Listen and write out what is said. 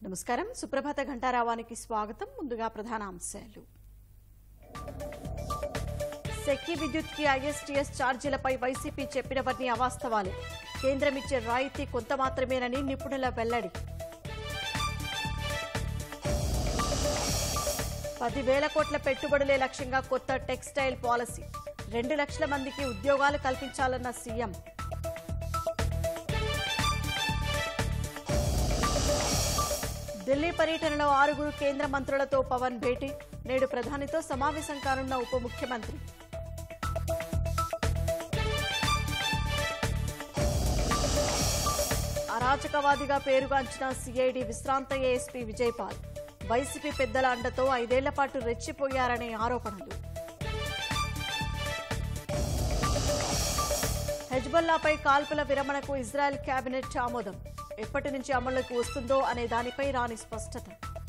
నమస్కారం సుప్రభాత ఘంటారావానికి స్వాగతం ముందుగా ప్రధాన అంశాలు సెక్కి విద్యుత్ కి ఐఎస్టీఎస్ ఛార్జీలపై వైసీపీ చెప్పినవన్నీ అవాస్తవాలే కేంద్రం ఇచ్చే రాయితీ కొంత మాత్రమేనని నిపుణుల వెల్లడి పదివేల కోట్ల పెట్టుబడులే లక్ష్యంగా కొత్త టెక్స్టైల్ పాలసీ రెండు లక్షల మందికి ఉద్యోగాలు కల్పించాలన్న సీఎం ఢిల్లీ పర్యటనలో ఆరుగురు కేంద్ర మంత్రులతో పవన్ భేటీ నేడు ప్రధానితో సమావేశం కానున్న ఉప ముఖ్యమంత్రి అరాచకవాదిగా పేరుగాంచిన సిఐడి విశ్రాంత ఏఎస్పీ విజయపాల్ వైసీపీ పెద్దల అండతో ఐదేళ్ల పాటు రెచ్చిపోయారనే ఆరోపణలు హెజ్బొల్లాపై కాల్పుల విరమణకు ఇజ్రాయెల్ కేబినెట్ ఆమోదం ఎప్పటి నుంచి అమలులోకి వస్తుందో అనే దానిపై రాని స్పష్టత